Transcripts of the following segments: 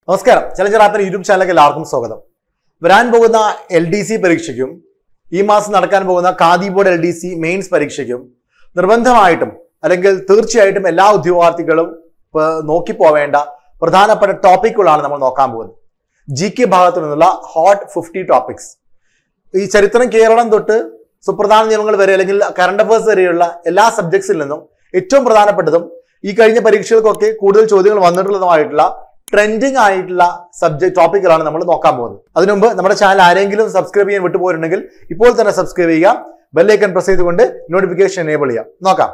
നമസ്കാരം ചലഞ്ചർ ആപ്പിന് യൂട്യൂബ് ചാനലിലേക്ക് എല്ലാവർക്കും സ്വാഗതം വരാൻ പോകുന്ന എൽ ഡി സി പരീക്ഷയ്ക്കും ഈ മാസം നടക്കാൻ പോകുന്ന Khadi board L D C mains പരീക്ഷയ്ക്കും നിർബന്ധമായിട്ടും അല്ലെങ്കിൽ തീർച്ചയായിട്ടും എല്ലാ ഉദ്യോഗാർത്ഥികളും ഇപ്പൊ നോക്കി പോവേണ്ട പ്രധാനപ്പെട്ട ടോപ്പിക്കുകളാണ് നമ്മൾ നോക്കാൻ പോകുന്നത് ജി കെ ഭാഗത്തു നിന്നുള്ള ഹോട്ട് ഫിഫ്റ്റി ടോപ്പിക്സ് ഈ ചരിത്രം കേരളം തൊട്ട് സുപ്രധാന നിയമങ്ങൾ വരെ അല്ലെങ്കിൽ കറണ്ട് അഫയേഴ്സ് വരെയുള്ള എല്ലാ സബ്ജക്ട്സിൽ നിന്നും ഏറ്റവും പ്രധാനപ്പെട്ടതും ഈ കഴിഞ്ഞ പരീക്ഷകൾക്കൊക്കെ കൂടുതൽ ചോദ്യങ്ങൾ വന്നിട്ടുള്ളതുമായിട്ടുള്ള ട്രെൻഡിങ് ആയിട്ടുള്ള സബ്ജക്ട് ടോപ്പിക്കുകളാണ് നമ്മൾ നോക്കാൻ പോകുന്നത് അതിനു മുമ്പ് നമ്മുടെ ചാനൽ ആരെങ്കിലും സബ്സ്ക്രൈബ് ചെയ്യാൻ വിട്ടുപോയിട്ടുണ്ടെങ്കിൽ ഇപ്പോൾ തന്നെ സബ്സ്ക്രൈബ് ചെയ്യുക ബെല്ലൈക്കൺ പ്രസ് ചെയ്തുകൊണ്ട് നോട്ടിഫിക്കേഷൻ എനേബിൾ ചെയ്യാം നോക്കാം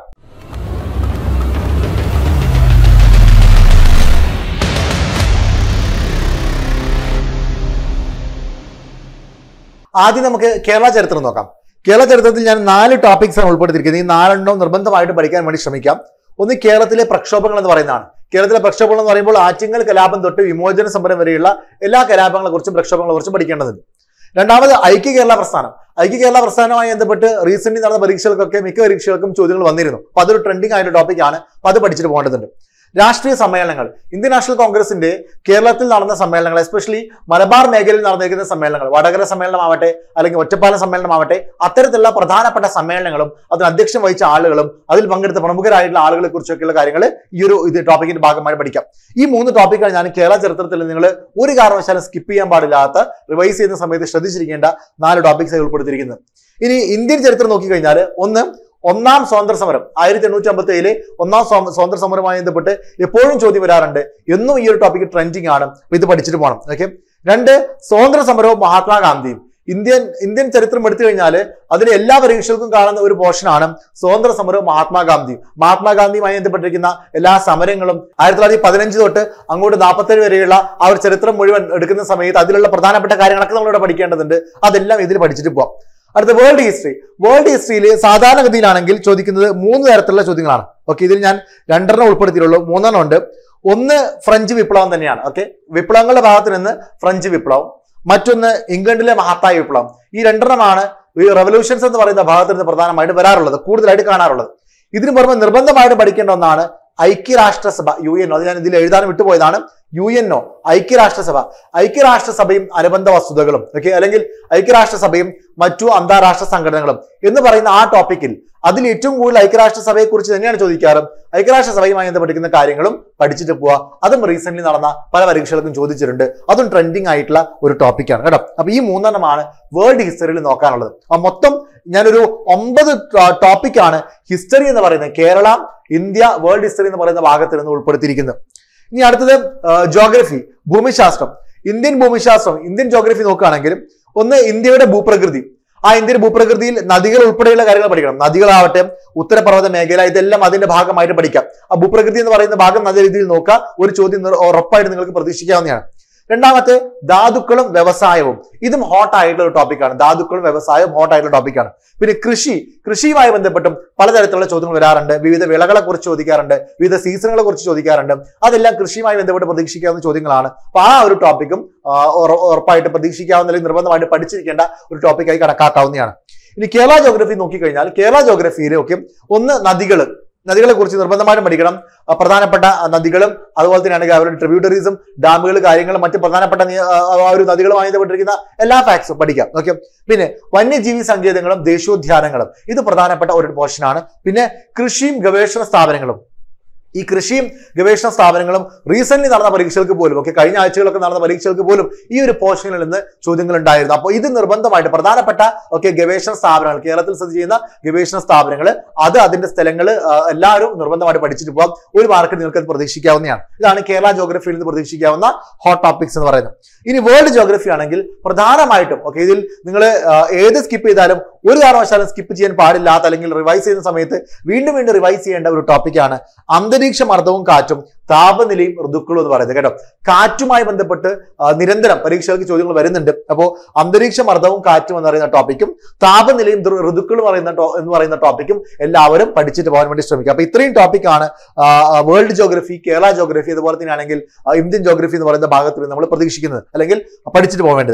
ആദ്യം നമുക്ക് കേരള ചരിത്രം നോക്കാം കേരള ചരിത്രത്തിൽ ഞാൻ നാല് ടോപ്പിക്സ് ആണ് ഉൾപ്പെടുത്തിയിരിക്കുന്നത് ഈ നാലെണ്ണവും നിർബന്ധമായിട്ട് പഠിക്കാൻ വേണ്ടി ശ്രമിക്കാം ഒന്ന് കേരളത്തിലെ പ്രക്ഷോഭങ്ങൾ എന്ന് പറയുന്നതാണ് കേരളത്തിലെ പ്രക്ഷോഭങ്ങൾ എന്ന് പറയുമ്പോൾ ആറ്റിങ്ങൽ കലാപം തൊട്ട് വിമോചന സമരം വരെയുള്ള എല്ലാ കലാപങ്ങളെ കുറിച്ചും പ്രക്ഷോഭങ്ങളെ കുറിച്ചും പഠിക്കേണ്ടതുണ്ട് രണ്ടാമത് ഐക്യ കേരള പ്രസ്ഥാനം ഐക്യ കേരള പ്രസ്ഥാനവുമായി ബന്ധപ്പെട്ട് റീസെന്റ് നടന്ന പരീക്ഷകൾക്കൊക്കെ മിക്ക പരീക്ഷകൾക്കും ചോദ്യങ്ങൾ വന്നിരുന്നു അപ്പൊ അതൊരു ട്രെൻഡിങ് ആയിട്ട് ടോപ്പിക്കാണ് അപ്പൊ അത് പഠിച്ചിട്ട് പോകേണ്ടതുണ്ട് രാഷ്ട്രീയ സമ്മേളനങ്ങൾ ഇന്ത്യൻ നാഷണൽ കോൺഗ്രസിന്റെ കേരളത്തിൽ നടന്ന സമ്മേളനങ്ങൾ എസ്പെഷ്യലി മലബാർ മേഖലയിൽ നടന്നിരിക്കുന്ന സമ്മേളനങ്ങൾ വടകര സമ്മേളനമാവട്ടെ അല്ലെങ്കിൽ ഒറ്റപ്പാലം സമ്മേളനമാവട്ടെ അത്തരത്തിലുള്ള പ്രധാനപ്പെട്ട സമ്മേളനങ്ങളും അതിന് അധ്യക്ഷം വഹിച്ച ആളുകളും അതിൽ പങ്കെടുത്ത പ്രമുഖരായിട്ടുള്ള ആളുകളെ കുറിച്ചൊക്കെയുള്ള കാര്യങ്ങൾ ഈ ഒരു ഇത് ടോപ്പിക്കിന്റെ ഭാഗമായി പഠിക്കാം ഈ മൂന്ന് ടോപ്പിക്കുകൾ ഞാൻ കേരള ചരിത്രത്തിൽ നിങ്ങൾ ഒരു കാരണവശാലും സ്കിപ്പ് ചെയ്യാൻ പാടില്ലാത്ത റിവൈസ് ചെയ്യുന്ന സമയത്ത് ശ്രദ്ധിച്ചിരിക്കേണ്ട നാല് ടോപ്പിക്സ് ഉൾപ്പെടുത്തിയിരിക്കുന്നത് ഇനി ഇന്ത്യൻ ചരിത്രം നോക്കിക്കഴിഞ്ഞാൽ ഒന്ന് ഒന്നാം സ്വാതന്ത്ര്യ സമരം ആയിരത്തി എണ്ണൂറ്റി അമ്പത്തി ഏഴിലെ ഒന്നാം സ്വാ- സ്വാതന്ത്ര്യ സമരവുമായി ബന്ധപ്പെട്ട് എപ്പോഴും ചോദ്യം വരാറുണ്ട് എന്നും ഈ ഒരു ടോപ്പിക് ട്രെൻഡിങ് ആണ് അപ്പൊ ഇത് പഠിച്ചിട്ട് പോകണം ഓക്കെ രണ്ട് സ്വാതന്ത്ര്യ സമരവും മഹാത്മാഗാന്ധിയും ഇന്ത്യൻ ഇന്ത്യൻ ചരിത്രം എടുത്തു കഴിഞ്ഞാൽ അതിലെ എല്ലാ പരീക്ഷകൾക്കും കാണുന്ന ഒരു പോർഷനാണ് സ്വാതന്ത്ര്യ സമരവും മഹാത്മാഗാന്ധിയും മഹാത്മാഗാന്ധിയുമായി ബന്ധപ്പെട്ടിരിക്കുന്ന എല്ലാ സമരങ്ങളും ആയിരത്തി തൊള്ളായിരത്തി പതിനഞ്ച് തൊട്ട് അങ്ങോട്ട് നാൽപ്പത്തേഴ് വരെയുള്ള ആ ഒരു ചരിത്രം മുഴുവൻ എടുക്കുന്ന സമയത്ത് അതിലുള്ള പ്രധാനപ്പെട്ട കാര്യങ്ങളൊക്കെ നമ്മളിവിടെ പഠിക്കേണ്ടതുണ്ട് അതെല്ലാം ഇതിൽ പഠിച്ചിട്ട് പോവാം അടുത്ത വേൾഡ് ഹിസ്റ്ററി വേൾഡ് ഹിസ്റ്ററിയിൽ സാധാരണഗതിയിലാണെങ്കിൽ ചോദിക്കുന്നത് മൂന്ന് തരത്തിലുള്ള ചോദ്യങ്ങളാണ് ഓക്കെ ഇതിൽ ഞാൻ രണ്ടെണ്ണം ഉൾപ്പെടുത്തിയിട്ടുള്ളൂ മൂന്നെണ്ണം ഉണ്ട് ഒന്ന് ഫ്രഞ്ച് വിപ്ലവം തന്നെയാണ് ഓക്കെ വിപ്ലവങ്ങളുടെ ഭാഗത്ത് നിന്ന് ഫ്രഞ്ച് വിപ്ലവം മറ്റൊന്ന് ഇംഗ്ലണ്ടിലെ മഹത്തായ വിപ്ലവം ഈ രണ്ടെണ്ണമാണ് ഈ റെവല്യൂഷൻസ് എന്ന് പറയുന്ന ഭാഗത്ത് നിന്ന് പ്രധാനമായിട്ട് വരാറുള്ളത് കൂടുതലായിട്ട് കാണാറുള്ളത് ഇതിനു പുറമെ നിർബന്ധമായിട്ട് പഠിക്കേണ്ട ഒന്നാണ് ഐക്യരാഷ്ട്രസഭ യു എൻ ഒ അത് ഞാൻ ഇതിൽ എഴുതാൻ വിട്ടുപോയതാണ് യു എൻ ഒ ഐക്യരാഷ്ട്രസഭ ഐക്യരാഷ്ട്രസഭയും അനുബന്ധ വസ്തുതകളും ഓക്കെ അല്ലെങ്കിൽ ഐക്യരാഷ്ട്രസഭയും മറ്റു അന്താരാഷ്ട്ര സംഘടനകളും എന്ന് പറയുന്ന ആ ടോപ്പിക്കിൽ അതിൽ ഏറ്റവും കൂടുതൽ ഐക്യരാഷ്ട്രസഭയെ കുറിച്ച് തന്നെയാണ് ചോദിക്കാറ് ഐക്യരാഷ്ട്രസഭയുമായി ബന്ധപ്പെട്ടിരിക്കുന്ന കാര്യങ്ങളും പഠിച്ചിട്ട് പോവുക അതും റീസെന്റ് നടന്ന പല പരീക്ഷകൾക്കും ചോദിച്ചിട്ടുണ്ട് അതും ട്രെൻഡിങ് ആയിട്ടുള്ള ഒരു ടോപ്പിക്കാണ് കേട്ടോ അപ്പൊ ഈ മൂന്നെണ്ണമാണ് വേൾഡ് ഹിസ്റ്ററിയിൽ നോക്കാനുള്ളത് അപ്പൊ മൊത്തം ഞാനൊരു ഒമ്പത് ടോപ്പിക്കാണ് ഹിസ്റ്ററി എന്ന് പറയുന്നത് കേരള ഇന്ത്യ വേൾഡ് ഹിസ്റ്ററി എന്ന് പറയുന്ന ഭാഗത്തിൽ നിന്ന് ഉൾപ്പെടുത്തിയിരിക്കുന്നത് ഇനി അടുത്തത് ജോഗ്രഫി ഭൂമിശാസ്ത്രം ഇന്ത്യൻ ഭൂമിശാസ്ത്രം ഇന്ത്യൻ ജോഗ്രഫി നോക്കുകയാണെങ്കിൽ ഒന്ന് ഇന്ത്യയുടെ ഭൂപ്രകൃതി ആ ഇന്ത്യൻ ഭൂപ്രകൃതിയിൽ നദികൾ ഉൾപ്പെടെയുള്ള കാര്യങ്ങൾ പഠിക്കണം നദികളാവട്ടെ ഉത്തരപർവ്വത മേഖല ഇതെല്ലാം അതിന്റെ ഭാഗമായിട്ട് പഠിക്കാം ആ ഭൂപ്രകൃതി എന്ന് പറയുന്ന ഭാഗം നല്ല രീതിയിൽ നോക്കുക ഒരു ചോദ്യം നിർ- ഉറപ്പായിട്ട് നിങ്ങൾക്ക് പ്രതീക്ഷിക്കാവുന്നതാണ് രണ്ടാമത്തെ ധാതുക്കളും വ്യവസായവും ഇതും ഹോട്ട് ആയിട്ടുള്ള ഒരു ടോപ്പിക്കാണ് ധാതുക്കളും വ്യവസായവും ഹോട്ട് ആയിട്ടുള്ള ടോപ്പിക്കാണ് പിന്നെ കൃഷി കൃഷിയുമായി ബന്ധപ്പെട്ടും പലതരത്തിലുള്ള ചോദ്യങ്ങൾ വരാറുണ്ട് വിവിധ വിളകളെ കുറിച്ച് ചോദിക്കാറുണ്ട് വിവിധ സീസണുകളെ കുറിച്ച് ചോദിക്കാറുണ്ട് അതെല്ലാം കൃഷിയുമായി ബന്ധപ്പെട്ട് പ്രതീക്ഷിക്കാവുന്ന ചോദ്യങ്ങളാണ് അപ്പൊ ആ ഒരു ടോപ്പിക്കും ഉറപ്പായിട്ട് പ്രതീക്ഷിക്കാവുന്ന അല്ലെങ്കിൽ നിർബന്ധമായിട്ട് പഠിച്ചിരിക്കേണ്ട ഒരു ടോപ്പിക്കായി കണക്കാക്കാവുന്നതാണ് ഇനി കേരള ജോഗ്രഫി നോക്കിക്കഴിഞ്ഞാൽ കേരള ജോഗ്രഫിയിലെ ഒക്കെ ഒന്ന് നദികൾ നദികളെ കുറിച്ച് നിർബന്ധമായിട്ടും പഠിക്കണം ആ, പ്രധാനപ്പെട്ട നദികളും അതുപോലെ തന്നെയാണെങ്കിൽ അവരുടെ ട്രിബ്യൂട്ടറീസും ഡാമുകൾ കാര്യങ്ങളും മറ്റ് പ്രധാനപ്പെട്ട നിയ- ആ, ആ ഒരു നദികളുമായി ബന്ധപ്പെട്ടിരിക്കുന്ന എല്ലാ ഫാക്ട്സും പഠിക്കാം ഓക്കെ പിന്നെ വന്യജീവി സങ്കേതങ്ങളും ദേശീയോദ്യാനങ്ങളും ഇത് പ്രധാനപ്പെട്ട ഒരു പോർഷനാണ് പിന്നെ കൃഷിയും ഗവേഷണ സ്ഥാപനങ്ങളും ഈ കൃഷിയും ഗവേഷണ സ്ഥാപനങ്ങളും റീസെന്റ് നടന്ന പരീക്ഷകൾക്ക് പോലും ഒക്കെ കഴിഞ്ഞ ആഴ്ചകളൊക്കെ നടന്ന പരീക്ഷകൾക്ക് പോലും ഈ ഒരു പോർഷനിൽ നിന്ന് ചോദ്യങ്ങൾ ഉണ്ടായിരുന്നു അപ്പോൾ ഇത് നിർബന്ധമായിട്ട് പ്രധാനപ്പെട്ട ഒക്കെ ഗവേഷണ സ്ഥാപനങ്ങൾ കേരളത്തിൽ സ്ഥിതി ചെയ്യുന്ന ഗവേഷണ സ്ഥാപനങ്ങൾ അത് അതിന്റെ സ്ഥലങ്ങൾ എല്ലാവരും നിർബന്ധമായിട്ട് പഠിച്ചിട്ട് പോകാം ഒരു മാർക്ക് നിങ്ങൾക്ക് അത് പ്രതീക്ഷിക്കാവുന്നതാണ് ഇതാണ് കേരള ജോഗ്രഫിയിൽ നിന്ന് പ്രതീക്ഷിക്കാവുന്ന ഹോട്ട് ടോപ്പിക്സ് എന്ന് പറയുന്നത് ഇനി വേൾഡ് ജോഗ്രഫി ആണെങ്കിൽ പ്രധാനമായിട്ടും ഓക്കെ ഇതിൽ നിങ്ങൾ ഏത് സ്കിപ്പ് ചെയ്താലും ഒരു കാരണവശാലും സ്കിപ്പ് ചെയ്യാൻ പാടില്ലാത്ത അല്ലെങ്കിൽ റിവൈസ് ചെയ്യുന്ന സമയത്ത് വീണ്ടും വീണ്ടും റിവൈസ് ചെയ്യേണ്ട ഒരു ടോപ്പിക്കാണ് അന്തരീക്ഷ മർദ്ദവും കാറ്റും താപനിലയും ഋതുക്കളും എന്ന് പറയുന്നത് കേട്ടോ കാറ്റുമായി ബന്ധപ്പെട്ട് ആ, നിരന്തരം പരീക്ഷകൾക്ക് ചോദ്യങ്ങൾ വരുന്നുണ്ട് അപ്പോൾ അന്തരീക്ഷ മർദ്ദവും കാറ്റും എന്ന് പറയുന്ന ടോപ്പിക്കും താപനിലയും ഋ- ഋതുക്കളും പറയുന്ന ടോ- എന്ന് പറയുന്ന ടോപ്പിക്കും എല്ലാവരും പഠിച്ചിട്ട് പോകാൻ വേണ്ടി ശ്രമിക്കുക അപ്പൊ ഇത്രയും ടോപ്പിക്കാണ് വേൾഡ് ജോഗ്രഫി കേരള ജോഗ്രഫി അതുപോലെ തന്നെയാണെങ്കിൽ ആ, ഇന്ത്യൻ ജോഗ്രഫി എന്ന് പറയുന്ന ഭാഗത്തിൽ നമ്മൾ പ്രതീക്ഷിക്കുന്നത് അല്ലെങ്കിൽ പഠിച്ചിട്ട് പോകേണ്ടത്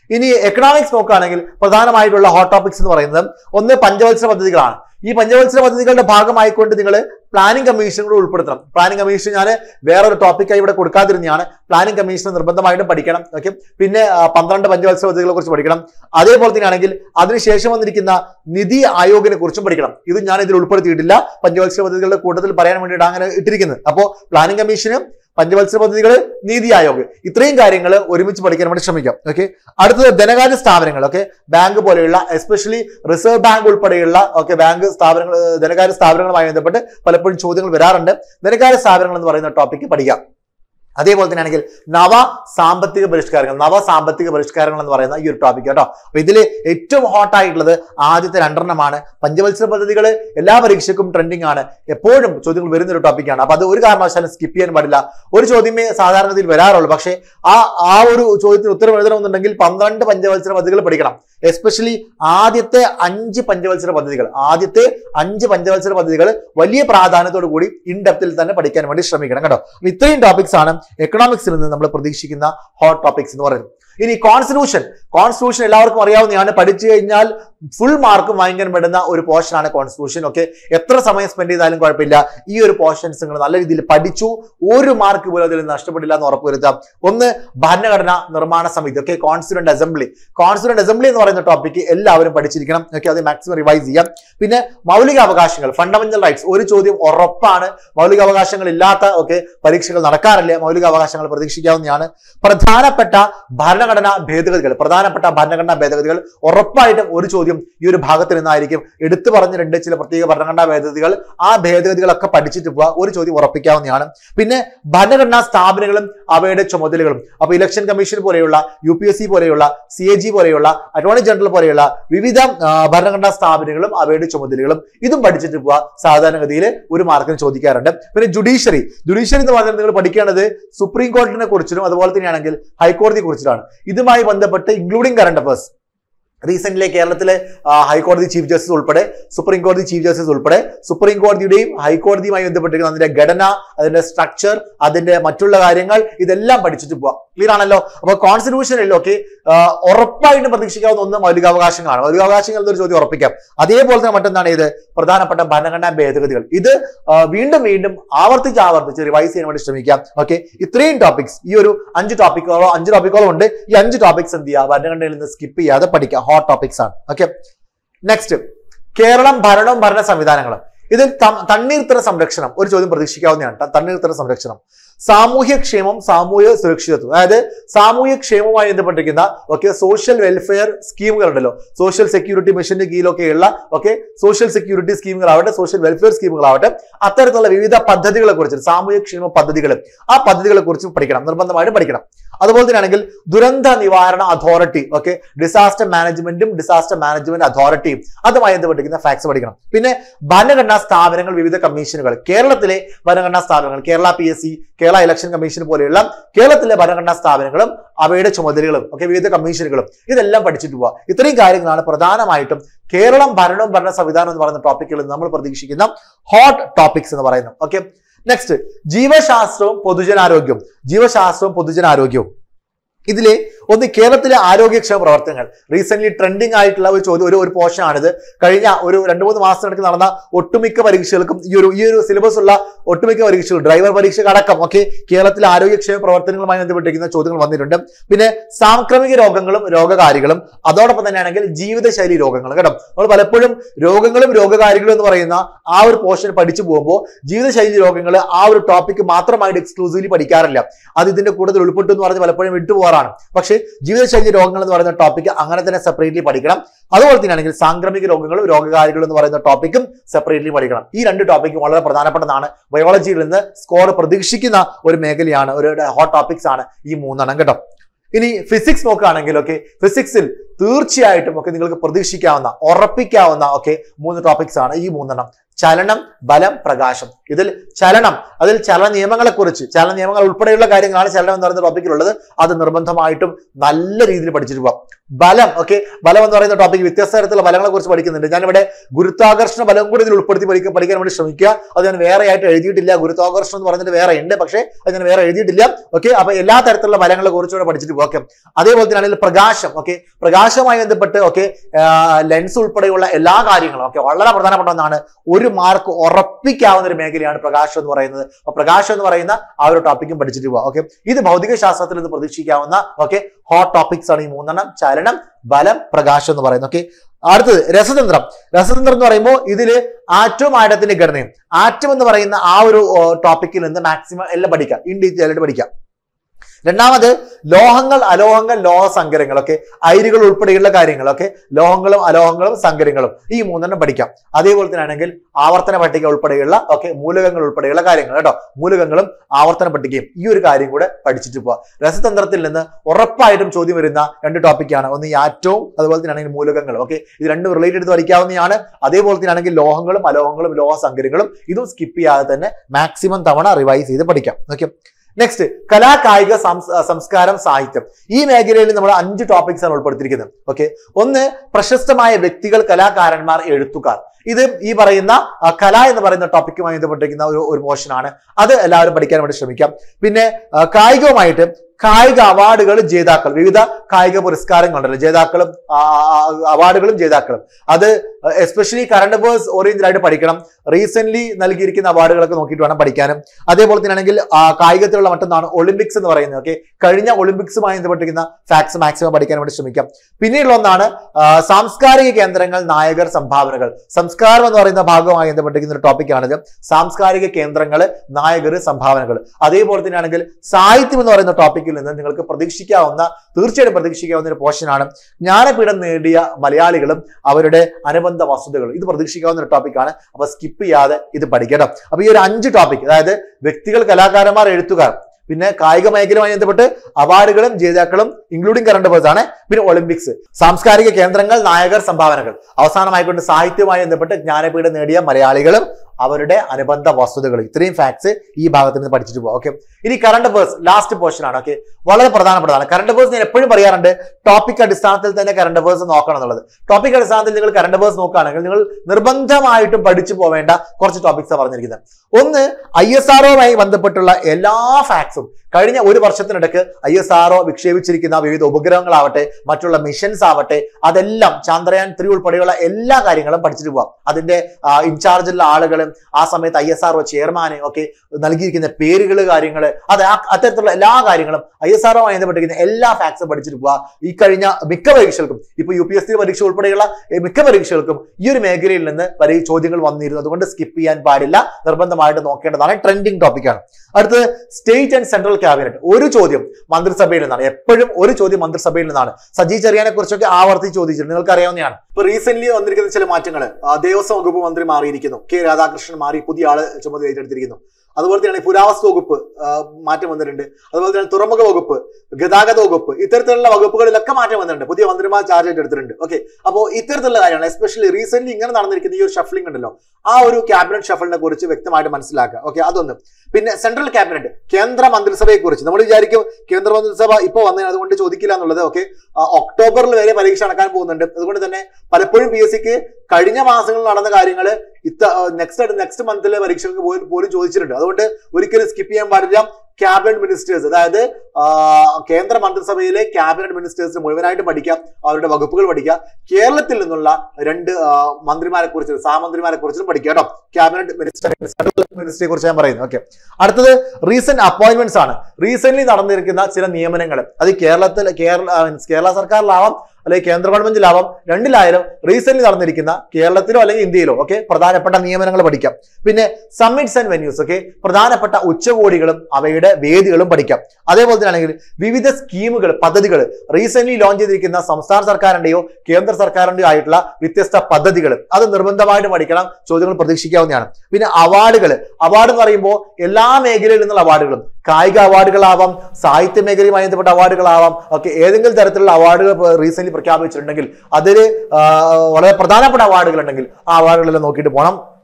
ഇനി എക്കണോമിക്സ് നോക്കുകയാണെങ്കിൽ പ്രധാനമായിട്ടുള്ള ഹോട്ട് ടോപ്പിക്സ് എന്ന് പറയുന്നത് ഒന്ന് പഞ്ചവത്സര പദ്ധതികളാണ് ഈ പഞ്ചവത്സര പദ്ധതികളുടെ ഭാഗമായിക്കൊണ്ട് നിങ്ങൾ പ്ലാനിംഗ് കമ്മീഷൻ കൂടെ ഉൾപ്പെടുത്തണം പ്ലാനിംഗ് കമ്മീഷൻ ഞാൻ വേറൊരു ടോപ്പിക്കായി ഇവിടെ കൊടുക്കാതിരുന്നതാണ് പ്ലാനിംഗ് കമ്മീഷൻ നിർബന്ധമായിട്ടും പഠിക്കണം ഓക്കെ പിന്നെ ആ, പന്ത്രണ്ട് പഞ്ചവത്സര പദ്ധതികളെ കുറിച്ച് പഠിക്കണം അതേപോലെ തന്നെയാണെങ്കിൽ അതിനുശേഷം വന്നിരിക്കുന്ന നിതി ആയോഗിനെ കുറിച്ചും പഠിക്കണം ഇത് ഞാൻ ഇതിൽ ഉൾപ്പെടുത്തിയിട്ടില്ല പഞ്ചവത്സര പദ്ധതികളുടെ കൂട്ടത്തിൽ പറയാൻ വേണ്ടിയിട്ട് അങ്ങനെ ഇട്ടിരിക്കുന്നത് അപ്പോൾ പ്ലാനിംഗ് കമ്മീഷനും പഞ്ചവത്സര പദ്ധതികൾ നീതി ആയോഗ് ഇത്രയും കാര്യങ്ങൾ ഒരുമിച്ച് പഠിക്കാൻ വേണ്ടി ശ്രമിക്കാം ഓക്കെ അടുത്തത് ധനകാര്യ സ്ഥാപനങ്ങൾ ഓക്കെ ബാങ്ക് പോലെയുള്ള എസ്പെഷ്യലി റിസർവ് ബാങ്ക് ഉൾപ്പെടെയുള്ള ഓക്കെ ബാങ്ക് സ്ഥാപനങ്ങൾ ഏർ ധനകാര്യ സ്ഥാപനങ്ങളുമായി ബന്ധപ്പെട്ട് പലപ്പോഴും ചോദ്യങ്ങൾ വരാറുണ്ട് ധനകാര്യ സ്ഥാപനങ്ങൾ എന്ന് പറയുന്ന ടോപ്പിക്ക് പഠിക്കാം അതേപോലെ തന്നെയാണെങ്കിൽ നവ സാമ്പത്തിക പരിഷ്കാരങ്ങൾ നവ സാമ്പത്തിക പരിഷ്കാരങ്ങൾ എന്ന് പറയുന്ന ഈ ഒരു ടോപ്പിക് കേട്ടോ അപ്പൊ ഇതിൽ ഏറ്റവും ഹോട്ട് ആയിട്ടുള്ളത് ആദ്യത്തെ രണ്ടെണ്ണമാണ് പഞ്ചവത്സര പദ്ധതികൾ എല്ലാ പരീക്ഷയ്ക്കും ട്രെൻഡിങ് ആണ് എപ്പോഴും ചോദ്യങ്ങൾ വരുന്ന ഒരു ടോപ്പിക്കാണ് അപ്പൊ അത് ഒരു കാരണവശാലും സ്കിപ്പ് ചെയ്യാൻ പാടില്ല ഒരു ചോദ്യമേ സാധാരണത്തിൽ വരാറുള്ളൂ പക്ഷേ ആ ആ ഒരു ചോദ്യത്തിന് ഉത്തരം എഴുതണമെന്നുണ്ടെങ്കിൽ പന്ത്രണ്ട് പഞ്ചവത്സര പദ്ധതികൾ പഠിക്കണം എസ്പെഷ്യലി ആദ്യത്തെ അഞ്ച് പഞ്ചവത്സര പദ്ധതികൾ ആദ്യത്തെ അഞ്ച് പഞ്ചവത്സര പദ്ധതികൾ വലിയ പ്രാധാന്യത്തോടു കൂടി ഇൻ ഡെപ്തിൽ തന്നെ പഠിക്കാൻ വേണ്ടി ശ്രമിക്കണം കേട്ടോ അപ്പൊ ഇത്രയും ടോപ്പിക്സ് ആണ് എക്കണോമിക്സിൽ നിന്ന് നമ്മൾ പ്രതീക്ഷിക്കുന്ന ഹോട്ട് ടോപ്പിക്സ് എന്ന് പറയുന്നത് ഇനി കോൺസ്റ്റിറ്റ്യൂഷൻ കോൺസ്റ്റിറ്റ്യൂഷൻ എല്ലാവർക്കും അറിയാവുന്നതാണ് പഠിച്ചു കഴിഞ്ഞാൽ ഫുൾ മാർക്കും വാങ്ങിക്കാൻ പറ്റുന്ന ഒരു പോർഷനാണ് കോൺസ്റ്റിറ്റ്യൂഷൻ ഒക്കെ എത്ര സമയം സ്പെൻഡ് ചെയ്താലും കുഴപ്പമില്ല ഈ ഒരു പോർഷൻസ് നിങ്ങൾ നല്ല രീതിയിൽ പഠിച്ചു ഒരു മാർക്ക് പോലും അതിൽ നഷ്ടപ്പെടില്ല എന്ന് ഉറപ്പുവരുത്താം ഒന്ന് ഭരണഘടന നിർമ്മാണ സമിതി okay constituent assembly constituent assembly എന്ന് പറയുന്ന ടോപ്പിക്ക് എല്ലാവരും പഠിച്ചിരിക്കണം ഓക്കെ അത് മാക്സിമം റിവൈസ് ചെയ്യാം പിന്നെ മൗലിക അവകാശങ്ങൾ ഫണ്ടമെന്റൽ റൈറ്റ്സ് ഒരു ചോദ്യം ഉറപ്പാണ് മൗലിക അവകാശങ്ങൾ ഇല്ലാത്ത ഒക്കെ പരീക്ഷകൾ നടക്കാറില്ല മൗലിക അവകാശങ്ങൾ പ്രതീക്ഷിക്കാവുന്നതാണ് പ്രധാനപ്പെട്ട ഭരണഘടനാ ഭേദഗതികൾ പ്രധാനപ്പെട്ട ഭരണഘടനാ ഭേദഗതികൾ ഉറപ്പായിട്ടും ഒരു ചോദ്യം ഈ ഒരു ഭാഗത്ത് നിന്നായിരിക്കും എടുത്തു പറഞ്ഞിട്ടുണ്ട് ചില പ്രത്യേക ഭരണഘടനാ ഭേദഗതികൾ ആ ഭേദഗതികളൊക്കെ പഠിച്ചിട്ട് പോവുക ഒരു ചോദ്യം ഉറപ്പിക്കാവുന്നതാണ് പിന്നെ ഭരണഘടനാ സ്ഥാപനങ്ങളും അവയുടെ ചുമതലകളും അപ്പൊ ഇലക്ഷൻ കമ്മീഷൻ പോലെയുള്ള യു പി എസ് സി പോലെയുള്ള സി എ ജി പോലെയുള്ള അറ്റോർണി ജനറൽ പോലെയുള്ള വിവിധ ആ, ഭരണഘടനാ സ്ഥാപനങ്ങളും അവയുടെ ചുമതലകളും ഇതും പഠിച്ചിട്ട് പോവുക സാധാരണഗതിയിൽ ഒരു മാർക്കിന് ചോദിക്കാറുണ്ട് പിന്നെ ജുഡീഷ്യറി ജുഡീഷ്യറി എന്ന് പറഞ്ഞാൽ നിങ്ങൾ പഠിക്കേണ്ടത് സുപ്രീം കോടതിനെ കുറിച്ചിട്ടും അതുപോലെ തന്നെയാണെങ്കിൽ ഹൈക്കോടതിയെ കുറിച്ചിട്ടാണ് ഇതുമായി ബന്ധപ്പെട്ട് ഇൻക്ലൂഡിംഗ് കറണ്ട് അഫേഴ്സ് റീസെന്റ് കേരളത്തിലെ ആ, ഹൈക്കോടതി ചീഫ് ജസ്റ്റിസ് ഉൾപ്പെടെ സുപ്രീം കോടതി ചീഫ് ജസ്റ്റിസ് ഉൾപ്പെടെ സുപ്രീം കോടതിയുടെയും ഹൈക്കോടതിയുമായി ബന്ധപ്പെട്ടിരിക്കുന്ന അതിന്റെ ഘടന അതിന്റെ സ്ട്രക്ചർ അതിന്റെ മറ്റുള്ള കാര്യങ്ങൾ ഇതെല്ലാം പഠിച്ചിട്ട് പോവാം ക്ലിയർ ആണല്ലോ അപ്പൊ കോൺസ്റ്റിറ്റ്യൂഷനിലൊക്കെ ഉറപ്പായിട്ടും പ്രതീക്ഷിക്കാവുന്ന ഒന്ന് മൗലികാവകാശങ്ങളാണ് മൗലികാവകാശങ്ങൾ എന്നൊരു ചോദ്യം ഉറപ്പിക്കാം അതേപോലെ തന്നെ മറ്റൊന്നാണ് ഇത് പ്രധാനപ്പെട്ട ഭരണഘടനാ ഭേദഗതികൾ ഇത് ആ, വീണ്ടും വീണ്ടും ആവർത്തിച്ച് ആവർത്തിച്ച് റിവൈസ് ചെയ്യാൻ വേണ്ടി ശ്രമിക്കാം ഓക്കെ ഇത്രയും ടോപ്പിക്സ് ഈ ഒരു അഞ്ച് ടോപ്പിക്കോളോ അഞ്ച് ടോപ്പിക്കോളോ ഉണ്ട് ഈ അഞ്ച് ടോപ്പിക്സ് എന്ത് ചെയ്യുക ഭരണഘടനയിൽ നിന്ന് സ്കിപ്പ് ചെയ്യാതെ പഠിക്കാം ഹോട്ട് ടോപ്പിക്സ് ആണ് ഓക്കെ നെക്സ്റ്റ് കേരളം ഭരണവും ഭരണ സംവിധാനങ്ങളും ഇതിൽ ത- തണ്ണീർത്തട സംരക്ഷണം ഒരു ചോദ്യം പ്രതീക്ഷിക്കാവുന്നതാണ് ത- തണ്ണീർത്തട സംരക്ഷണം സാമൂഹ്യ ക്ഷേമം സാമൂഹ്യ സുരക്ഷിതത്വം അതായത് സാമൂഹ്യ ക്ഷേമവുമായി ബന്ധപ്പെട്ടിരിക്കുന്ന ഓക്കെ സോഷ്യൽ വെൽഫെയർ സ്കീമുകൾ ഉണ്ടല്ലോ സോഷ്യൽ സെക്യൂരിറ്റി മിഷന്റെ കീഴിലൊക്കെയുള്ള ഓക്കെ സോഷ്യൽ സെക്യൂരിറ്റി സ്കീമുകളാവട്ടെ സോഷ്യൽ വെൽഫെയർ സ്കീമുകളാവട്ടെ അത്തരത്തിലുള്ള വിവിധ പദ്ധതികളെ കുറിച്ച് സാമൂഹ്യ ക്ഷേമ പദ്ധതികൾ ആ പദ്ധതികളെ കുറിച്ച് പഠിക്കണം നിർബന്ധമായിട്ടും പഠിക്കണം അതുപോലെ തന്നെയാണെങ്കിൽ ദുരന്ത നിവാരണ അതോറിറ്റി ഓക്കെ ഡിസാസ്റ്റർ മാനേജ്മെന്റും ഡിസാസ്റ്റർ മാനേജ്മെന്റ് അതോറിറ്റിയും അതുമായി ബന്ധപ്പെട്ടിരിക്കുന്ന ഫാക്സ് പഠിക്കണം പിന്നെ ഭരണഘടനാ സ്ഥാപനങ്ങൾ വിവിധ കമ്മീഷനുകൾ കേരളത്തിലെ ഭരണഘടനാ സ്ഥാപനങ്ങൾ Kerala P S C Kerala election commission പോലെയുള്ള കേരളത്തിലെ ഭരണഘടനാ സ്ഥാപനങ്ങളും അവയുടെ ചുമതലകളും ഒക്കെ വിവിധ കമ്മീഷനുകളും ഇതെല്ലാം പഠിച്ചിട്ട് പോവുക ഇത്രയും കാര്യങ്ങളാണ് പ്രധാനമായിട്ടും കേരളം ഭരണവും ഭരണ സംവിധാനം എന്ന് പറയുന്ന ടോപ്പിക്കുകളിൽ നമ്മൾ പ്രതീക്ഷിക്കുന്ന ഹോട്ട് ടോപ്പിക്സ് എന്ന് പറയുന്നത് ഓക്കെ നെക്സ്റ്റ് ജീവശാസ്ത്രവും പൊതുജനാരോഗ്യവും ജീവശാസ്ത്രവും പൊതുജനാരോഗ്യവും ഇതിലെ ഒന്ന് കേരളത്തിലെ ആരോഗ്യക്ഷേമ പ്രവർത്തനങ്ങൾ റീസെന്റ് ട്രെൻഡിങ് ആയിട്ടുള്ള ഒരു ചോദ്യം ഒരു ഒരു പോർഷൻ ആണിത് കഴിഞ്ഞ ഒരു രണ്ട് മൂന്ന് മാസത്തിനിടയ്ക്ക് നടന്ന ഒട്ടുമിക്ക പരീക്ഷകൾക്കും ഈ ഒരു ഈ ഒരു സിലബസ് ഉള്ള ഒട്ടുമിക്ക പരീക്ഷകൾ ഡ്രൈവർ പരീക്ഷ അടക്കം ഒക്കെ കേരളത്തിലെ ആരോഗ്യക്ഷേമ പ്രവർത്തനങ്ങളുമായി ബന്ധപ്പെട്ടിരിക്കുന്ന ചോദ്യങ്ങൾ വന്നിട്ടുണ്ട് പിന്നെ സാംക്രമിക രോഗങ്ങളും രോഗകാരികളും അതോടൊപ്പം തന്നെയാണെങ്കിൽ ജീവിതശൈലി രോഗങ്ങളും കേട്ടോ നമ്മൾ പലപ്പോഴും രോഗങ്ങളും രോഗകാരികളും എന്ന് പറയുന്ന ആ ഒരു പോർഷൻ പഠിച്ചു പോകുമ്പോൾ ജീവിതശൈലി രോഗങ്ങൾ ആ ഒരു ടോപ്പിക്ക് മാത്രമായിട്ട് എക്സ്ക്ലൂസീവ്ലി പഠിക്കാറില്ല അത് ഇതിന്റെ കൂടുതൽ ഉൾപ്പെട്ടു എന്ന് പറഞ്ഞ് പലപ്പോഴും വിട്ടുപോകാറാണ് പക്ഷേ ജീവിതശൈലി രോഗങ്ങൾ എന്ന് പറയുന്ന ടോപ്പിക്ക് അങ്ങനെ തന്നെ സെപ്പറേറ്റ്ലി പഠിക്കണം അതുപോലെ തന്നെയാണെങ്കിൽ സാംക്രമിക രോഗങ്ങളും രോഗകാരികളും എന്ന് പറയുന്ന ടോപ്പിക്കും സെപ്പറേറ്റ്ലി പഠിക്കണം ഈ രണ്ട് ടോപ്പിക്കും വളരെ പ്രധാനപ്പെട്ടതാണ് ബയോളജിയിൽ നിന്ന് സ്കോർ പ്രതീക്ഷിക്കുന്ന ഒരു മേഖലയാണ് ഒരു ഹോട്ട് ടോപ്പിക്സ് ആണ് ഈ മൂന്നെണ്ണം കേട്ടോ ഇനി ഫിസിക്സ് നോക്കുകയാണെങ്കിൽ ഒക്കെ ഫിസിക്സിൽ തീർച്ചയായിട്ടും ഒക്കെ നിങ്ങൾക്ക് പ്രതീക്ഷിക്കാവുന്ന ഉറപ്പിക്കാവുന്ന ഒക്കെ മൂന്ന് ടോപ്പിക്സ് ആണ് ഈ മൂന്നെണ്ണം ചലനം ബലം പ്രകാശം ഇതിൽ ചലനം അതിൽ ചലന നിയമങ്ങളെ കുറിച്ച് ചലന നിയമങ്ങൾ ഉൾപ്പെടെയുള്ള കാര്യങ്ങളാണ് ചലനം എന്ന് പറയുന്ന ടോപ്പിക്കിലുള്ളത് അത് നിർബന്ധമായിട്ടും നല്ല രീതിയിൽ പഠിച്ചിട്ട് പോവാം ബലം ഓക്കെ ബലം എന്ന് പറയുന്ന ടോപ്പിക് വ്യത്യസ്ത തരത്തിലുള്ള ബലങ്ങളെ കുറിച്ച് പഠിക്കുന്നുണ്ട് ഞാനിവിടെ ഗുരുത്വാകർഷണ ബലം കൂടി ഇതിൽ ഉൾപ്പെടുത്തി പഠിക്കാൻ പഠിക്കാൻ വേണ്ടി ശ്രമിക്കുക അത് ഞാൻ വേറെ ആയിട്ട് എഴുതിയിട്ടില്ല ഗുരുത്വാകർഷണം എന്ന് പറഞ്ഞിട്ട് വേറെ ഉണ്ട് പക്ഷേ അത് ഞാൻ വേറെ എഴുതിയിട്ടില്ല ഓക്കെ അപ്പൊ എല്ലാ തരത്തിലുള്ള ബലങ്ങളെ കുറിച്ചുകൂടെ പഠിച്ചിട്ട് പോകാം അതേപോലെ തന്നെയാണെങ്കിൽ പ്രകാശം ഓക്കെ പ്രകാശവുമായി ബന്ധപ്പെട്ട് ഓക്കെ ലെൻസ് ഉൾപ്പെടെയുള്ള എല്ലാ കാര്യങ്ങളും ഓക്കെ വളരെ പ്രധാനപ്പെട്ട ഒന്നാണ് ഒരു മാർക്ക് ഉറപ്പിക്കാവുന്ന ഒരു മേഖലയാണ് പ്രകാശം എന്ന് പറയുന്നത് അപ്പൊ പ്രകാശം എന്ന് പറയുന്ന ആ ഒരു ടോപ്പിക്കും പഠിച്ചിട്ട് പോവാം ഓക്കെ ഇത് ഭൗതിക ശാസ്ത്രത്തിൽ നിന്ന് പ്രതീക്ഷിക്കാവുന്ന ഓക്കെ ഹോട്ട് ടോപ്പിക്സ് ആണ് ഈ മൂന്നെണ്ണം ചലനം ബലം പ്രകാശം എന്ന് പറയുന്നത് ഓക്കെ അടുത്തത് രസതന്ത്രം രസതന്ത്രം എന്ന് പറയുമ്പോൾ ഇതില് ആറ്റവും ആറ്റത്തിന്റെ ഘടനയും ആറ്റം എന്ന് പറയുന്ന ആ ഒരു ടോപ്പിക്കിൽ നിന്ന് മാക്സിമം എല്ലാം പഠിക്കാം ഇൻ ഡീറ്റെയിൽ ആയിട്ട് പഠിക്കാം രണ്ടാമത് ലോഹങ്ങൾ അലോഹങ്ങൾ ലോഹ സങ്കരങ്ങൾ ഒക്കെ അയിരുകൾ ഉൾപ്പെടെയുള്ള കാര്യങ്ങളൊക്കെ ലോഹങ്ങളും അലോഹങ്ങളും സങ്കരങ്ങളും ഈ മൂന്നെണ്ണം പഠിക്കാം അതേപോലെ തന്നെ ആണെങ്കിൽ ആവർത്തന പട്ടിക ഉൾപ്പെടെയുള്ള ഒക്കെ മൂലകങ്ങൾ ഉൾപ്പെടെയുള്ള കാര്യങ്ങൾ കേട്ടോ മൂലകങ്ങളും ആവർത്തന പട്ടികയും ഈ ഒരു കാര്യം കൂടെ പഠിച്ചിട്ട് പോവാം രസതന്ത്രത്തിൽ നിന്ന് ഉറപ്പായിട്ടും ചോദ്യം വരുന്ന രണ്ട് ടോപ്പിക്കാണ് ഒന്ന് ഈ ആറ്റവും അതുപോലെ തന്നെ ആണെങ്കിൽ മൂലകങ്ങളും ഓക്കെ ഇത് രണ്ടും റിലേറ്റഡ് ചെയ്ത് പഠിക്കാവുന്നതാണ് അതേപോലെ തന്നെ ആണെങ്കിൽ ലോഹങ്ങളും അലോഹങ്ങളും ലോഹ സങ്കരങ്ങളും ഇതും സ്കിപ്പ് ചെയ്യാതെ തന്നെ മാക്സിമം തവണ റിവൈസ് ചെയ്ത് പഠിക്കാം ഓക്കെ നെക്സ്റ്റ് കലാ കായിക സംസ്- സംസ്കാരം സാഹിത്യം ഈ മേഖലയിൽ നമ്മൾ അഞ്ച് ടോപ്പിക്സ് ആണ് ഉൾപ്പെടുത്തിയിരിക്കുന്നത് ഓക്കെ ഒന്ന് പ്രശസ്തമായ വ്യക്തികൾ കലാകാരന്മാർ എഴുത്തുകാർ ഇത് ഈ പറയുന്ന ആ, കല എന്ന് പറയുന്ന ടോപ്പിക്കുമായി ബന്ധപ്പെട്ടിരിക്കുന്ന ഒരു ഒരു പോർഷൻ ആണ് അത് എല്ലാവരും പഠിക്കാൻ വേണ്ടി ശ്രമിക്കാം പിന്നെ ആ, കായികവുമായിട്ട് കായിക അവാർഡുകൾ ജേതാക്കൾ വിവിധ കായിക പുരസ്കാരങ്ങളുണ്ടല്ലോ ജേതാക്കളും ആ, ആ, അവാർഡുകളും ജേതാക്കളും അത് എസ്പെഷ്യലി കറണ്ട് അഫേഴ്സ് ഓറിയന്റഡ് ആയിട്ട് പഠിക്കണം റീസെന്റ് നൽകിയിരിക്കുന്ന അവാർഡുകളൊക്കെ നോക്കിയിട്ട് വേണം പഠിക്കാനും അതേപോലെ തന്നെ ആണെങ്കിൽ ആ, കായികത്തിലുള്ള മറ്റൊന്നാണ് ഒളിമ്പിക്സ് എന്ന് പറയുന്നത് ഓക്കെ കഴിഞ്ഞ ഒളിമ്പിക്സുമായി ബന്ധപ്പെട്ടിരിക്കുന്ന ഫാക്ട്സ് മാക്സിമം പഠിക്കാൻ വേണ്ടി ശ്രമിക്കാം പിന്നീടുള്ള ഒന്നാണ് ആ, സാംസ്കാരിക കേന്ദ്രങ്ങൾ നായകർ സംഭാവനകൾ സംസ്കാരം എന്ന് പറയുന്ന ഭാഗവുമായി ബന്ധപ്പെട്ടിരിക്കുന്ന ഒരു ടോപ്പിക്കാണിത് സാംസ്കാരിക കേന്ദ്രങ്ങൾ നായകർ സംഭാവനകൾ അതേപോലെ തന്നെ ആണെങ്കിൽ സാഹിത്യം എന്ന് പറയുന്ന ടോപ്പിക്കിൽ നിന്ന് നിങ്ങൾക്ക് പ്രതീക്ഷിക്കാവുന്ന തീർച്ചയായിട്ടും പ്രതീക്ഷിക്കാവുന്ന ഒരു പോർഷനാണ് ജ്ഞാനപീഠം നേടിയ മലയാളികളും അവരുടെ അനുബന്ധ വസ്തുതകളും ഇത് പ്രതീക്ഷിക്കാവുന്ന ഒരു ടോപ്പിക്കാണ് അപ്പൊ സ്കിപ്പ് ചെയ്യാതെ ഇത് പഠിക്കണം അപ്പൊ ഈ ഒരു അഞ്ച് ടോപ്പിക് അതായത് വ്യക്തികൾ കലാകാരന്മാർ എഴുത്തുകാർ പിന്നെ കായിക മേഖലയുമായി ബന്ധപ്പെട്ട് അവാർഡുകളും ജേതാക്കളും ഇൻക്ലൂഡിംഗ് കറണ്ട് അഫേഴ്സ് ആണ് പിന്നെ ഒളിമ്പിക്സ് സാംസ്കാരിക കേന്ദ്രങ്ങൾ നായകർ സംഭാവനകൾ അവസാനമായിക്കൊണ്ട് സാഹിത്യവുമായി ബന്ധപ്പെട്ട് ജ്ഞാനപീഠം നേടിയ മലയാളികളും അവരുടെ അനുബന്ധ വസ്തുതകൾ ഇത്രയും ഫാക്ട്സ് ഈ ഭാഗത്ത് നിന്ന് പഠിച്ചിട്ട് പോകും ഓക്കെ ഇനി കറണ്ട് അഫേഴ്സ് ലാസ്റ്റ് പോർഷൻ ആണ് ഓക്കെ വളരെ പ്രധാനപ്പെട്ടതാണ് കറണ്ട് അഫേഴ്സ് ഞാൻ എപ്പോഴും പറയാറുണ്ട് ടോപ്പിക് അടിസ്ഥാനത്തിൽ തന്നെ കറണ്ട് അഫേഴ്സ് നോക്കണം എന്നുള്ളത് ടോപ്പിക് അടിസ്ഥാനത്തിൽ നിങ്ങൾ കറണ്ട് അഫേഴ്സ് നോക്കുകയാണെങ്കിൽ നിങ്ങൾ നിർബന്ധമായിട്ടും പഠിച്ചു പോവേണ്ട കുറച്ച് ടോപ്പിക്സ് പറഞ്ഞിരിക്കുന്നത് ഒന്ന് ഐ എസ് ആർഒമായി ബന്ധപ്പെട്ടുള്ള എല്ലാ ഫാക്ട്സും കഴിഞ്ഞ ഒരു വർഷത്തിനിടയ്ക്ക് ഐ എസ് ആർഒ വിക്ഷേപിച്ചിരിക്കുന്ന വിവിധ ഉപഗ്രഹങ്ങളാവട്ടെ മറ്റുള്ള മിഷൻസ് ആവട്ടെ അതെല്ലാം ചന്ദ്രയാൻ ത്രീ ഉൾപ്പെടെയുള്ള എല്ലാ കാര്യങ്ങളും പഠിച്ചിട്ട് പോവാം അതിന്റെ ഇൻചാർജുള്ള ആളുകളും ആ സമയത്ത് ഐ എസ് ആർഒ ചെയർമാന് ഒക്കെ നൽകിയിരിക്കുന്ന പേരുകൾ കാര്യങ്ങൾ അത് ആ അത്തരത്തിലുള്ള എല്ലാ കാര്യങ്ങളും ഐ എസ് ആർഒമായി ബന്ധപ്പെട്ടിരിക്കുന്ന എല്ലാ ഫാക്ട്സും പഠിച്ചിട്ട് പോവാ ഈ കഴിഞ്ഞ മിക്ക പരീക്ഷകൾക്കും ഇപ്പൊ യു പി എസ് സി പരീക്ഷ ഉൾപ്പെടെയുള്ള ഏ, മിക്ക പരീക്ഷകൾക്കും ഈ ഒരു മേഖലയിൽ നിന്ന് വരെ ഈ ചോദ്യങ്ങൾ വന്നിരുന്നു അതുകൊണ്ട് സ്കിപ്പ് ചെയ്യാൻ പാടില്ല നിർബന്ധമായിട്ട് നോക്കേണ്ടതാണ് ട്രെൻഡിങ് ടോപ്പിക്കാണ് അടുത്തത് സ്റ്റേറ്റ് ആൻഡ് സെൻട്രൽ ക്യാബിനറ്റ് ഒരു ചോദ്യം മന്ത്രിസഭയിൽ നിന്നാണ് എപ്പോഴും ഒരു ചോദ്യം മന്ത്രിസഭയിൽ നിന്നാണ് സജി ചെറിയാനെ കുറിച്ചൊക്കെ ആവർത്തിച്ച് ചോദിച്ചിട്ടുണ്ട് നിങ്ങൾക്ക് അറിയാവുന്നതാണ് ഇപ്പൊ റീസെന്റ് വന്നിരിക്കുന്ന ചില മാറ്റങ്ങൾ ദേവസ്വം വകുപ്പ് മന്ത്രി മാറിയിരിക്കുന്നു കെ രാധാകൃഷ്ണൻ മാറി പുതിയ ആള് ചുമതല ഏറ്റെടുത്തിരിക്കുന്നു അതുപോലെ തന്നെ പുരാവസ്തു വകുപ്പ് ആ, മാറ്റം വന്നിട്ടുണ്ട് അതുപോലെ തന്നെ തുറമുഖ വകുപ്പ് ഗതാഗത വകുപ്പ് ഇത്തരത്തിലുള്ള വകുപ്പുകളിലൊക്കെ മാറ്റം വന്നിട്ടുണ്ട് പുതിയ മന്ത്രിമാർ ചാർജ് ഏറ്റെടുത്തിട്ടുണ്ട് ഓക്കെ അപ്പോൾ ഇത്തരത്തിലുള്ള കാര്യങ്ങൾ എസ്പെഷ്യലി റീസെന്റ് ഇങ്ങനെ നടന്നിരിക്കുന്ന ഈ ഒരു ഷഫ്ലിംഗ് ഉണ്ടല്ലോ ആ ഒരു ക്യാബിനറ്റ് ഷഫലിനെ കുറിച്ച് വ്യക്തമായിട്ട് മനസ്സിലാക്കുക ഓക്കെ അതൊന്ന് പിന്നെ സെൻട്രൽ ക്യാബിനറ്റ് കേന്ദ്ര മന്ത്രിസഭയെ കുറിച്ച് നമ്മൾ വിചാരിക്കും കേന്ദ്ര മന്ത്രിസഭ ഇപ്പോൾ വന്നതിന് അതുകൊണ്ട് ചോദിക്കില്ല എന്നുള്ളത് ഓക്കെ ഒക്ടോബറിൽ വരെ പരീക്ഷ നടക്കാൻ പോകുന്നുണ്ട് അതുകൊണ്ട് തന്നെ പലപ്പോഴും പി എസ് സിക്ക് കഴിഞ്ഞ മാസങ്ങളിൽ നടന്ന കാര്യങ്ങൾ ഇത്ത നെക്സ്റ്റ് നെക്സ്റ്റ് മന്തിലെ പരീക്ഷകൾക്ക് പോലും പോലും ചോദിച്ചിട്ടുണ്ട് അതുകൊണ്ട് ഒരിക്കലും സ്കിപ്പ് ചെയ്യാൻ പാടില്ല ക്യാബിനറ്റ് മിനിസ്റ്റേഴ്സ് അതായത് ആ, കേന്ദ്ര മന്ത്രിസഭയിലെ ക്യാബിനറ്റ് മിനിസ്റ്റേഴ്സ് മുഴുവനായിട്ട് പഠിക്കാം അവരുടെ വകുപ്പുകൾ പഠിക്കാം കേരളത്തിൽ നിന്നുള്ള രണ്ട് ആ, മന്ത്രിമാരെ കുറിച്ച് സഹമന്ത്രിമാരെ കുറിച്ചും പഠിക്കാം കേട്ടോ ക്യാബിനറ്റ് മിനിസ്റ്റർ മിനിസ്റ്ററെ കുറിച്ച് ഞാൻ പറയുന്നത് ഓക്കെ അടുത്തത് റീസെന്റ് അപ്പോയിന്റ്മെന്റ്സ് ആണ് റീസെന്റ് നടന്നിരിക്കുന്ന ചില നിയമനങ്ങൾ അത് കേരളത്തിൽ കേരള ആ, means കേരള സർക്കാരിലാവാം അല്ലെങ്കിൽ കേന്ദ്ര ഗവൺമെന്റിലാവാം രണ്ടിലായാലും റീസെന്റ് നടന്നിരിക്കുന്ന കേരളത്തിലോ അല്ലെങ്കിൽ ഇന്ത്യയിലോ ഒക്കെ പ്രധാനപ്പെട്ട നിയമനങ്ങൾ പഠിക്കാം പിന്നെ സമ്മിറ്റ്സ് ആൻഡ് വെന്യൂസ് ഒക്കെ പ്രധാനപ്പെട്ട ഉച്ചകോടികളും അവയുടെ വേദികളും പഠിക്കാം അതേപോലെ തന്നെ ആണെങ്കിൽ വിവിധ സ്കീമുകൾ പദ്ധതികൾ റീസെന്റ് ലോഞ്ച് ചെയ്തിരിക്കുന്ന സംസ്ഥാന സർക്കാരിന്റെയോ കേന്ദ്ര സർക്കാരിന്റെയോ ആയിട്ടുള്ള വ്യത്യസ്ത പദ്ധതികൾ അത് നിർബന്ധമായിട്ട് പഠിക്കണം ചോദ്യങ്ങൾ പ്രതീക്ഷിക്കാവുന്നതാണ് പിന്നെ അവാർഡുകൾ അവാർഡ് എന്ന് പറയുമ്പോൾ എല്ലാ മേഖലയിൽ നിന്നുള്ള അവാർഡുകളും കായിക അവാർഡുകളാവാം സാഹിത്യ മേഖലയുമായി ബന്ധപ്പെട്ട അവാർഡുകളാവാം ഒക്കെ ഏതെങ്കിലും തരത്തിലുള്ള അവാർഡുകൾ റീസെന്റ് പ്രഖ്യാപിച്ചിട്ടുണ്ടെങ്കിൽ അതിൽ വളരെ പ്രധാനപ്പെട്ട അവാർഡുകൾ ഉണ്ടെങ്കിൽ ആ അവാർഡുകളെല്ലാം നോക്കിയിട്ട് പോകണം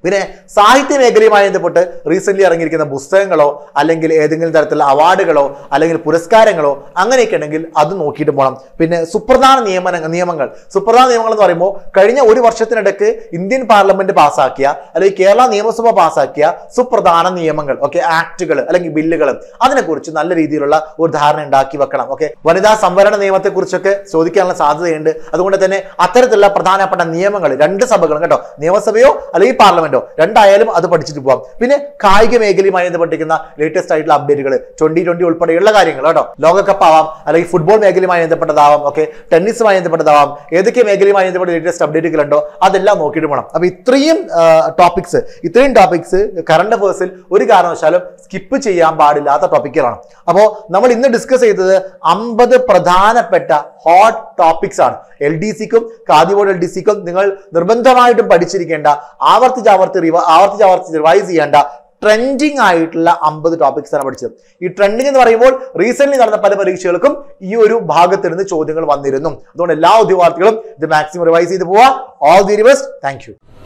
പിന്നെ സാഹിത്യ മേഖലയുമായി ബന്ധപ്പെട്ട് റീസെന്റ് ഇറങ്ങിയിരിക്കുന്ന പുസ്തകങ്ങളോ അല്ലെങ്കിൽ ഏതെങ്കിലും തരത്തിലുള്ള അവാർഡുകളോ അല്ലെങ്കിൽ പുരസ്കാരങ്ങളോ അങ്ങനെയൊക്കെ ഉണ്ടെങ്കിൽ അത് നോക്കിയിട്ട് പോകണം പിന്നെ സുപ്രധാന നിയമന നിയമങ്ങൾ സുപ്രധാന നിയമങ്ങൾ എന്ന് പറയുമ്പോൾ കഴിഞ്ഞ ഒരു വർഷത്തിനിടയ്ക്ക് ഇന്ത്യൻ പാർലമെന്റ് പാസ്സാക്കിയ അല്ലെങ്കിൽ കേരള നിയമസഭ പാസ്സാക്കിയ സുപ്രധാന നിയമങ്ങൾ ഓക്കെ ആക്ടുകൾ അല്ലെങ്കിൽ ബില്ലുകൾ അതിനെക്കുറിച്ച് നല്ല രീതിയിലുള്ള ഒരു ധാരണ ഉണ്ടാക്കി വെക്കണം ഓക്കെ വനിതാ സംവരണ നിയമത്തെക്കുറിച്ചൊക്കെ ചോദിക്കാനുള്ള സാധ്യതയുണ്ട് അതുകൊണ്ട് തന്നെ അത്തരത്തിലുള്ള പ്രധാനപ്പെട്ട നിയമങ്ങൾ രണ്ട് സഭകളും കേട്ടോ നിയമസഭയോ അല്ലെങ്കിൽ പാർലമെന്റോ രണ്ടായാലും അത് പഠിച്ചിട്ട് പോവാം പിന്നെ കായിക മേഖലയുമായി ബന്ധപ്പെട്ടിരിക്കുന്ന ലേറ്റസ്റ്റ് ആയിട്ടുള്ള അപ്ഡേറ്റുകൾ ട്വന്റി ട്വന്റി ഉൾപ്പെടെയുള്ള കാര്യങ്ങൾ കേട്ടോ ലോകകപ്പ് ആവാം അല്ലെങ്കിൽ ഫുട്ബോൾ മേഖലയുമായി ബന്ധപ്പെട്ടതാവാം ഓക്കെ ടെന്നീസുമായി ബന്ധപ്പെട്ടതാവാം ഏതൊക്കെ മേഖലയുമായി ബന്ധപ്പെട്ട ലേറ്റസ്റ്റ് അപ്ഡേറ്റുകൾ ഉണ്ടോ അതെല്ലാം നോക്കിയിട്ട് പോകണം അപ്പൊ ഇത്രയും ടോപ്പിക്സ് ഇത്രയും ടോപ്പിക്സ് കറണ്ട് അഫേഴ്സിൽ ഒരു കാരണവശാലും സ്കിപ്പ് ചെയ്യാൻ പാടില്ലാത്ത ടോപ്പിക്കുകളാണ് അപ്പോൾ നമ്മൾ ഇന്ന് ഡിസ്കസ് ചെയ്തത് അമ്പത് പ്രധാനപ്പെട്ട ഹോട്ട് ടോപ്പിക്സ് ആണ് എൽ ഡി സിക്കും കാതി ബോർഡ് എൽ ഡി സിക്കും നിങ്ങൾ നിർബന്ധമായിട്ടും പഠിച്ചിരിക്കേണ്ട ആവർത്തിച്ച് ആവർത്തി റിവ ആവർത്തിച്ച് ആവർത്തിച്ച് റിവൈസ് ചെയ്യേണ്ട ട്രെൻഡിങ് ആയിട്ടുള്ള അമ്പത് ടോപ്പിക്സ് ആണ് പഠിച്ചത് ഈ ട്രെൻഡിങ് എന്ന് പറയുമ്പോൾ റീസെന്റ് നടന്ന പല പരീക്ഷകൾക്കും ഈ ഒരു ഭാഗത്ത് നിന്ന് ചോദ്യങ്ങൾ വന്നിരുന്നു അതുകൊണ്ട് എല്ലാ ഉദ്യോഗാർത്ഥികളും ഇത് മാക്സിമം റിവൈസ് ചെയ്ത് പോവാ all the best thank U